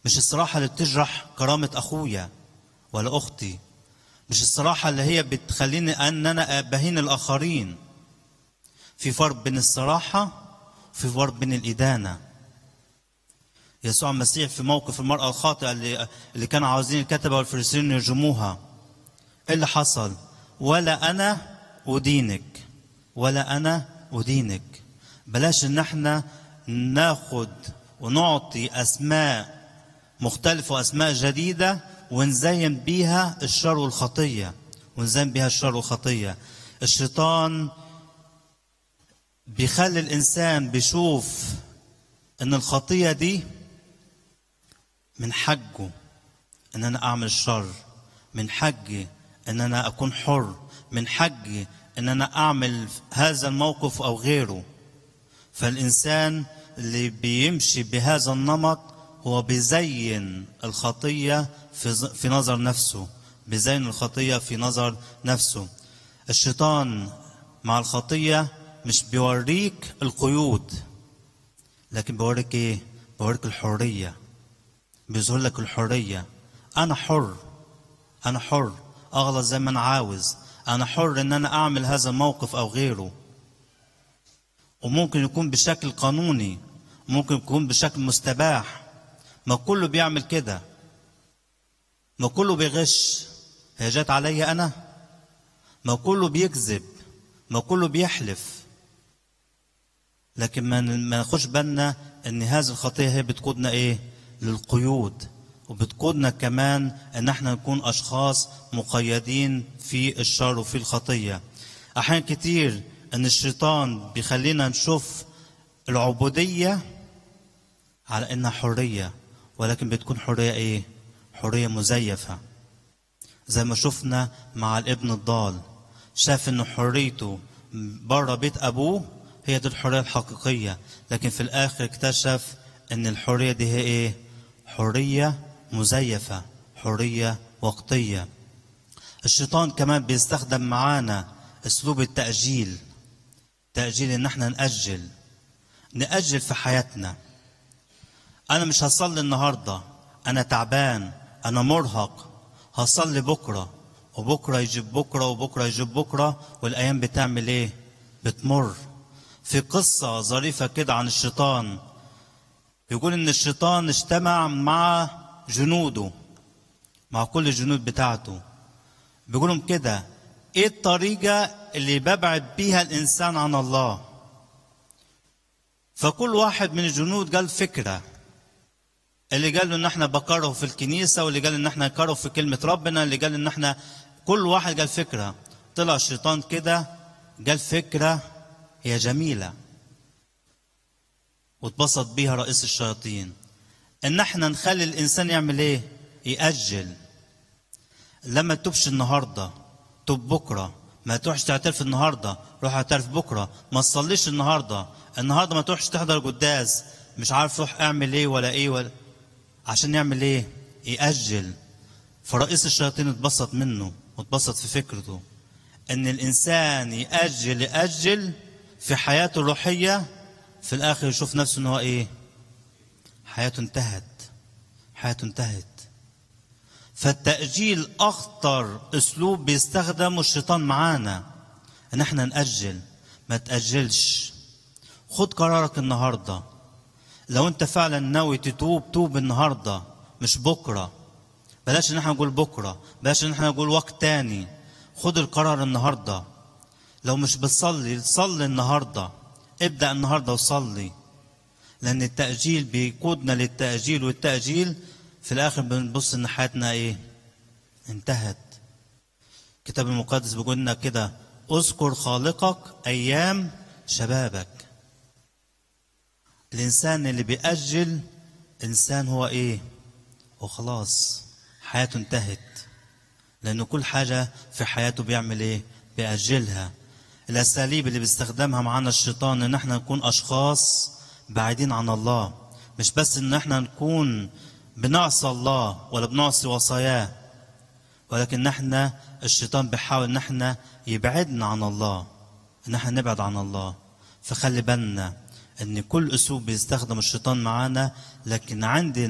مش الصراحة اللي بتجرح كرامة أخويا ولا أختي مش الصراحة اللي هي بتخليني أن أنا بهين الآخرين في فرق بين الصراحة وفي فرق بين الإدانة يسوع المسيح في موقف المرأة الخاطئة اللي, اللي كانوا عاوزين الكتبة والفريسيين يرجموها إيه اللي حصل ولا أنا أدينك ولا أنا أدينك بلاش إن احنا ناخد ونعطي أسماء مختلفة وأسماء جديدة ونزين بيها الشر والخطية ونزين بيها الشر والخطية الشيطان بيخلي الإنسان بيشوف إن الخطية دي من حقه إن أنا أعمل الشر من حقي إن أنا أكون حر من حقي إن أنا أعمل هذا الموقف أو غيره فالإنسان اللي بيمشي بهذا النمط هو بيزين الخطية في في نظر نفسه بيزين الخطية في نظر نفسه الشيطان مع الخطية مش بيوريك القيود لكن بيوريك ايه بيوريك الحرية بيظهر لك الحرية أنا حر أنا حر أغلط زي ما أنا عاوز أنا حر إن أنا أعمل هذا الموقف أو غيره وممكن يكون بشكل قانوني ممكن يكون بشكل مستباح ما كله بيعمل كده ما كله بيغش هي جت عليا أنا ما كله بيكذب ما كله بيحلف لكن ما ما ناخدش بالنا ان هذه الخطيه هي بتقودنا ايه للقيود وبتقودنا كمان ان احنا نكون اشخاص مقيدين في الشر وفي الخطيه احيانا كتير ان الشيطان بيخلينا نشوف العبوديه على انها حريه ولكن بتكون حريه ايه حريه مزيفه زي ما شفنا مع الابن الضال شاف ان حريته بره بيت ابوه هي دي الحريه الحقيقيه لكن في الاخر اكتشف ان الحريه دي هي ايه حريه مزيفه حريه وقتيه الشيطان كمان بيستخدم معانا اسلوب التاجيل تاجيل ان احنا ناجل ناجل في حياتنا انا مش هصلي النهارده انا تعبان انا مرهق هصلي بكره وبكره يجيب بكره وبكره يجيب بكره والايام بتعمل ايه بتمر في قصه ظريفه كده عن الشيطان يقول ان الشيطان اجتمع مع جنوده مع كل الجنود بتاعته بيقولهم كده ايه الطريقه اللي ببعد بيها الانسان عن الله فكل واحد من الجنود قال فكره اللي قال له ان احنا بكره في الكنيسه واللي قال ان احنا نكره في كلمه ربنا اللي قال ان احنا كل واحد قال فكره طلع الشيطان كده قال فكره هي جميله واتبسط بيها رئيس الشياطين ان احنا نخلي الانسان يعمل ايه يأجل لما تبش النهارده تب بكره ما تروحش تعترف النهارده روح اعترف بكره ما تصليش النهارده النهارده ما تروحش تحضر قداس مش عارف روح اعمل ايه ولا ايه ولا عشان يعمل ايه يأجل فرئيس الشياطين اتبسط منه واتبسط في فكرته ان الانسان يأجل يأجل في حياته الروحية في الاخر يشوف نفسه ان هو ايه حياته انتهت حياته انتهت فالتأجيل اخطر اسلوب بيستخدمه الشيطان معانا ان احنا نأجل ما تأجلش خد قرارك النهارده لو انت فعلا ناوي تتوب توب النهارده مش بكره بلاش ان احنا نقول بكره بلاش ان احنا نقول وقت تاني خد القرار النهارده لو مش بتصلي صلي النهارده ابدا النهارده وصلي لان التاجيل بيقودنا للتاجيل والتاجيل في الاخر بنبص ان حياتنا ايه انتهت الكتاب المقدس بيقول لنا كده اذكر خالقك ايام شبابك الإنسان اللي بيأجل إنسان هو إيه؟ وخلاص حياته انتهت لأنه كل حاجة في حياته بيعمل إيه؟ بيأجلها الأساليب اللي بيستخدمها معانا الشيطان إن إحنا نكون أشخاص بعيدين عن الله مش بس إن إحنا نكون بنعصي الله ولا بنعصي وصاياه ولكن إحنا الشيطان بيحاول إن إحنا يبعدنا عن الله إن إحنا نبعد عن الله فخلي بالنا ان كل اسلوب بيستخدم الشيطان معانا لكن عندي